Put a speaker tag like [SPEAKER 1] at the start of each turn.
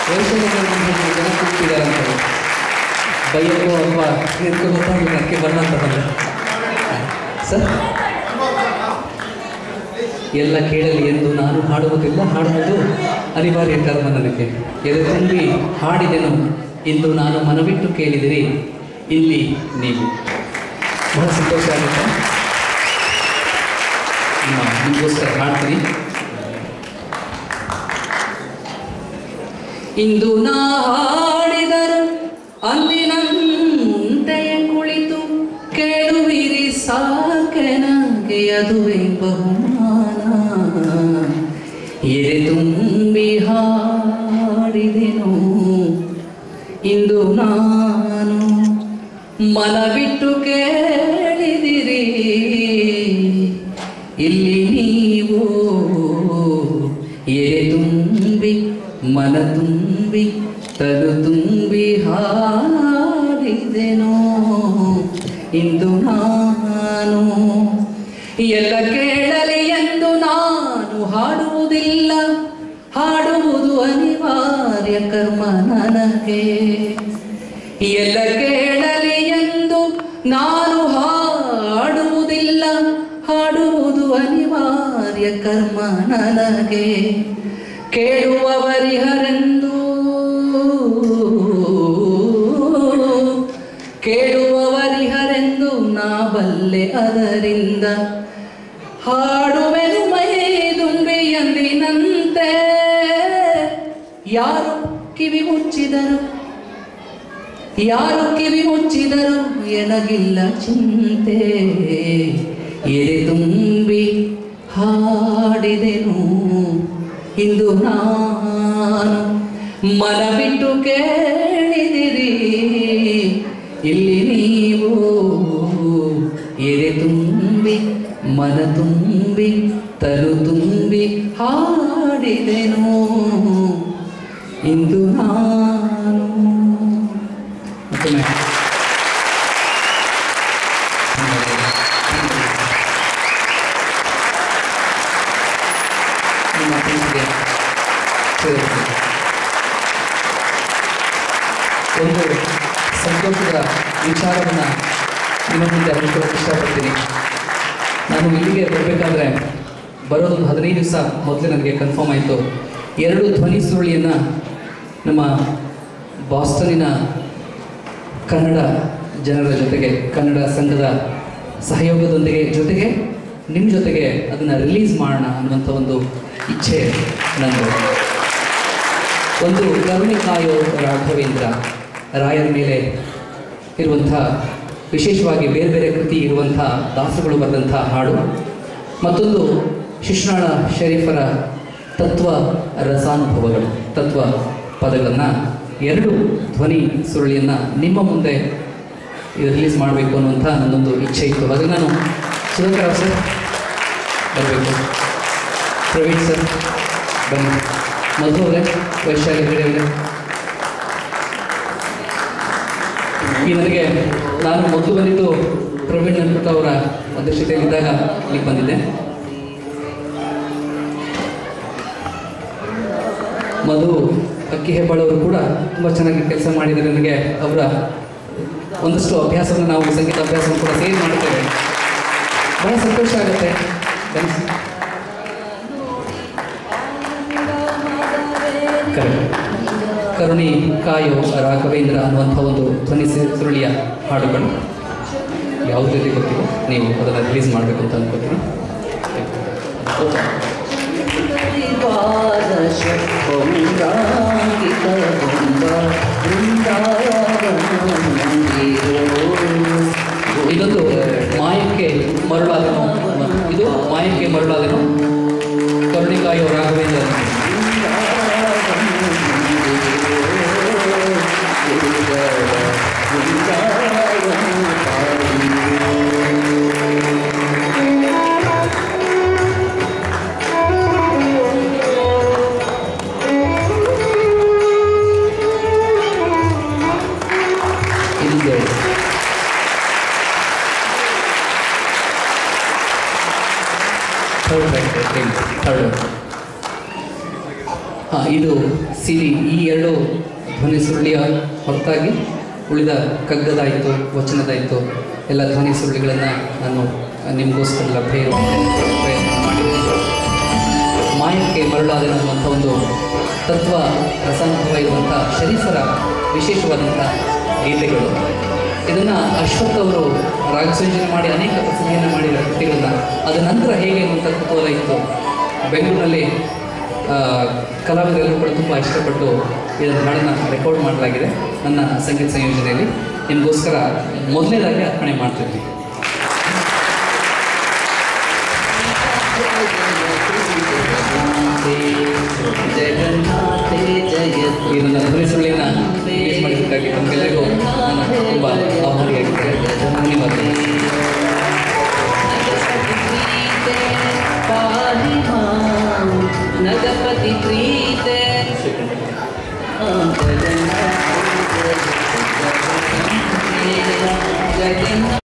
[SPEAKER 1] ವೈಶಾಲ್ಯಗಳನ್ನು ಜನ ಕೂಗ್ತಿದ್ದಾರೆ ಅಂತ ಬೈಯಕ್ಕೋ ಅಥವಾ ಇದಕ್ಕೋ ಗೊತ್ತಾಗಿಲ್ಲ ಅದಕ್ಕೆ ಬಣ್ಣ ಅಂತ ಬಂದೆ ಸರ್ ಎಲ್ಲ ಕೇಳಲಿ ಎಂದು ನಾನು ಹಾಡುವುದಿಲ್ಲ ಹಾಡುವುದು ಅನಿವಾರ್ಯ ಕರ್ಮ ನನಗೆ ಎದೆ ತುಂಬಿ ಹಾಡಿದೆನು ಇಂದು ನಾನು ಮನವಿಟ್ಟು ಕೇಳಿದಿರಿ ಇಲ್ಲಿ ನೀವು ಬಹಳ ಸಂತೋಷ ಆಗುತ್ತೆ ನಿಮ್ಮ ನಿಮಗೋಸ್ಕರ ಹಾಡ್ತೀನಿ ಇಂದು ನಾ ಹಾಡಿದರು ಅಂದಿನಂತೆಯೇ ಕುಳಿತು ಕೇಳುವಿರಿ ಸಾಕೆ ನನಗೆ ಅದುವೇ ಬಹುಮಾನ ಎದೆ ತುಂಬಿ ಹಾಡಿದೆನು ಇಂದು ನಾನು ಮನವಿಟ್ಟು ಕೇಳಿದಿರಿ ಇಲ್ಲಿ ನೀವು ಎದೆ ತುಂಬಿ ಮನ ತುಂಬಿ ತನು ತುಂಬಿ ಹಾಡಿದೆನೋ ಇಂದು ನಾನು ಎಲ್ಲ ಕೇಳಲಿ ಎಂದು ನಾನು ಹಾಡುವುದಿಲ್ಲ ಹಾಡುವುದು ಅನಿವಾರ್ಯ ಕರ್ಮ ನನಗೆ ಎಲ್ಲ ಕೇಳಲಿ ಎಂದು ನಾನು ಹಾಡುವುದಿಲ್ಲ ಹಾಡುವುದು ಅನಿವಾರ್ಯ ಕರ್ಮ ನನಗೆ ಕೇಳುವವರಿಹರೆಂದು ಕೇಳುವವರಿಹರೆಂದು ನಾ ಬಲ್ಲೆ ಅದರಿಂದ ಹಾಡುವೆನು ಮೈ ದುಂಬಿ ಎಂದಿನಂತೆ ಯಾರು ಕಿವಿ ಮುಚ್ಚಿದರು ಯಾರು ಕಿವಿ ಮುಚ್ಚಿದರು ಎನಗಿಲ್ಲ ಚಿಂತೆ ಎದೆ ತುಂಬಿ ಹಾಡಿದೆನು ಇಂದು ನಾನು ಮನ ಬಿಟ್ಟು ಕೇಳಿದಿರಿ ಇಲ್ಲಿ ನೀವು ಎದೆ ತುಂಬಿ ಮನ ತುಂಬಿ ತರು ತುಂಬಿ ಹಾಡಿದೆನು ಇಂದು ನಾನು ಮತ್ತೊಮ್ಮೆ ನಿಮ್ಮ ಪ್ರೀತಿಗೆ ಸೇರಿಸಿ. ಒಂದು ಸಂತೋಷದ ವಿಚಾರವನ್ನು ನಿಮ್ಮ ಮುಂದೆ ಹಂಚ್ಕೊಳ್ಳೋಕೆ ಇಷ್ಟಪಡ್ತೀನಿ ನಾನು ಇಲ್ಲಿಗೆ ಬರಬೇಕಾದ್ರೆ ಬರೋದೊಂದು ಹದಿನೈದು ದಿವಸ ಮೊದಲೇ ನನಗೆ ಕನ್ಫರ್ಮ್ ಆಯಿತು ಎರಡು ಧ್ವನಿ ಸುರುಳಿಯನ್ನು ನಮ್ಮ ಬಾಸ್ಟನಿನ ಕನ್ನಡ ಜನರ ಜೊತೆಗೆ ಕನ್ನಡ ಸಂಘದ ಸಹಯೋಗದೊಂದಿಗೆ ಜೊತೆಗೆ ನಿಮ್ಮ ಜೊತೆಗೆ ಅದನ್ನು ರಿಲೀಸ್ ಮಾಡೋಣ ಅನ್ನುವಂಥ ಒಂದು ಇಚ್ಛೆ ನಂದು ಒಂದು ಕರುಣೆ ಕಾಯೋ ರಾಘವೇಂದ್ರ ರಾಯರ ಮೇಲೆ ಇರುವಂಥ ವಿಶೇಷವಾಗಿ ಬೇರೆ ಬೇರೆ ಕೃತಿ ಇರುವಂಥ ದಾಸಗಳು ಬರೆದಂಥ ಹಾಡು ಮತ್ತೊಂದು ಶಿಶ್ನಾಳ ಶರೀಫರ ತತ್ವ ರಸಾನುಭವಗಳು ತತ್ವ ಪದಗಳನ್ನು ಎರಡು ಧ್ವನಿ ಸುರುಳಿಯನ್ನು ನಿಮ್ಮ ಮುಂದೆ ರಿಲೀಸ್ ಮಾಡಬೇಕು ಅನ್ನುವಂಥ ನನ್ನೊಂದು ಇಚ್ಛೆ ಇತ್ತು ಹಾಗಾಗಿ ನಾನು ಸುಧಾಕರ್ ಅವ್ರು ಸರ್ ಬರಬೇಕು ಪ್ರವೀಣ್ ಸರ್ ಬನ್ನಿ ಮಧು ಅವರೇ ವೈಶಾಲಿ ಹೆಗಡೆ ಅವರೇ ಈ ನನಗೆ ನಾನು ಮೊದಲು ಬಂದಿದ್ದು ಪ್ರವೀಣ್ ನನ್ಪುಟ ಅವರ ಅಧ್ಯಕ್ಷತೆಯಲ್ಲಿದ್ದಾಗ ಇಲ್ಲಿಗೆ ಬಂದಿದ್ದೆ ಮಧು ಅಕ್ಕಿ ಹೆಬ್ಬಾಳ್ ಅವರು ಕೂಡ ತುಂಬ ಚೆನ್ನಾಗಿ ಕೆಲಸ ಮಾಡಿದ್ದಾರೆ ನನಗೆ ಅವರ ಒಂದಷ್ಟು ಅಭ್ಯಾಸವನ್ನು ನಾವು ಸಂಗೀತ ಅಭ್ಯಾಸವನ್ನು ಕೂಡ ಸೇರಿ ಮಾಡುತ್ತೇವೆ ಬಹಳ ಸಂತೋಷ ಆಗುತ್ತೆ ಬನ್ನಿ ಸರ್. ಕರೆಕ್ಟ್ ಕರುಣಿ ಕಾಯೋ ರಾಘವೇಂದ್ರ ಅನ್ನುವಂಥ ಒಂದು ಧ್ವನಿ ಸಿ- ಸುರುಳಿಯ ಹಾಡುಗಳು ಯಾವ್ದು ರೀತಿ ಗೊತ್ತಿಲ್ಲ ನೀವು ಅದನ್ನು ರಿಲೀಸ್ ಮಾಡಬೇಕು ಅಂತ ಅನ್ಕೋತೀನಿ ಇದೊಂದು ಮಾಯಕ್ಕೆ ಮರಳಾದನು ಇದು ಮಾಯಕ್ಕೆ ಮರಳಾದನು ಕರುಣಿಕಾಯೋ ರಾಘವೇಂದ್ರ ಇದು Perfect. ಹಾಂ ಇದು ಸಿರಿ ಈ ಎರಡು ಧ್ವನಿ ಸುರುಳಿಯ ಹೊರತಾಗಿ ಉಳಿದ ಕಗ್ಗದಾಯಿತು ವಚನದಾಯಿತು ಎಲ್ಲ ಧ್ವನಿ ಸುರುಳಿಗಳನ್ನು ನಾನು ನಿಮಗೋಸ್ಕರ ಲಭ್ಯ ಇರುವ ಪ್ರಯತ್ನ ಮಾಡಿದ್ದೇನೆ ಮಾಯಕ್ಕೆ ಮರಳಾದ ಅನ್ನುವಂಥ ಒಂದು ತತ್ವ ರಸಾನುಭವ ಇರುವಂಥ ಶರೀಫರ ವಿಶೇಷವಾದಂಥ ಗೀತೆಗಳು ಇದನ್ನು ಅಶ್ವಥ್ ಅವರು ರಾಗಸಂಯೋಜನೆ ಮಾಡಿ ಅನೇಕ ಪ್ರಸಿದ್ಧಿಯನ್ನು ಮಾಡಿದ ಕೃತಿಗಳನ್ನು ಅದ ನಂತರ ಹೇಗೆ ಅನ್ನುವಂಥ ಕುತೂಹಲ ಇತ್ತು ಬೆಂಗಳೂರಿನಲ್ಲಿ ಆ, ಕಲಾವಿದರೆಲ್ಲರೂ ಕೂಡ ತುಂಬ ಇಷ್ಟಪಟ್ಟು ಇದನ್ನು ಹಾಡನ್ನು ರೆಕಾರ್ಡ್ ಮಾಡಲಾಗಿದೆ ನನ್ನ ಸಂಗೀತ ಸಂಯೋಜನೆಯಲ್ಲಿ ನಿಮಗೋಸ್ಕರ ಮೊದಲನೇದಾಗಿ ಅರ್ಪಣೆ ಮಾಡ್ತಿದ್ವಿ
[SPEAKER 2] ಜಗನ್ನಾಥೆ ಜಯತು
[SPEAKER 1] ಈ ನನ್ನ ಧ್ವನಿ ಸುಳ್ಳಿನ ರಿಲೀಸ್ ಮಾಡಿದ್ದಕ್ಕಾಗಿ ತಮಗೆಲ್ಲರಿಗೂ ನಾನು ತುಂಬ ಆಭಾರಿಯಾಗಿದ್ದೇನೆ ಧನ್ಯವಾದಗಳು
[SPEAKER 2] ನಗಪತಿ ಪ್ರೀತೆ